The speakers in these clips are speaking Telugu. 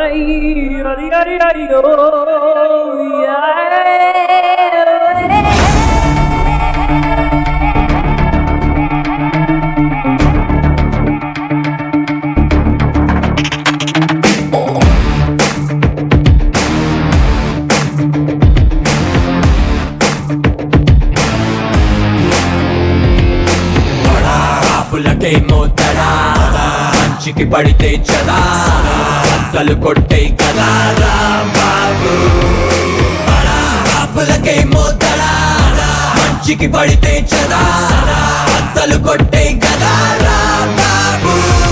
పులకే మోతడా మంచికి పడితే చదా కలు కొట్టే కదా రాంబాబు పులకే మోతడా మంచికి పడితే చదా కలు కొట్టే కదా రాంబాబు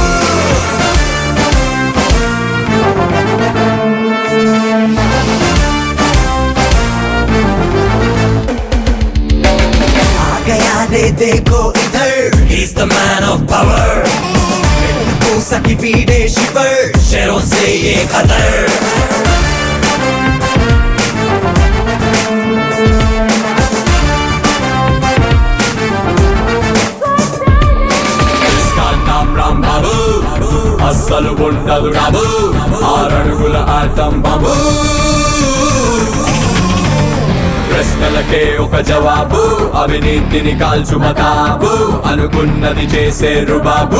आ गया रे देखो इधर He's the man of power मूसा की पीड़े शिवर शेरों से ये खतर इसका नाम राम बाबू అస్సలు ఉండదు రాబు ఆరడుగుల ఆటం బాబు ప్రశ్నలకే ఒక జవాబు అవినీతిని కాల్చు మతాబు అనుకున్నది చేసే రుబాబు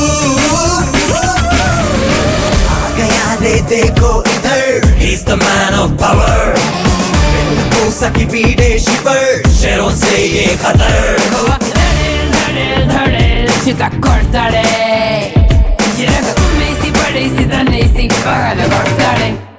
गया रे देखो इधर He's the man of power मूसा की पीड़े शिवर शेरों से ये खतर धड़े धड़े चिता cortare Gira come si pare si da nei si paga da cortare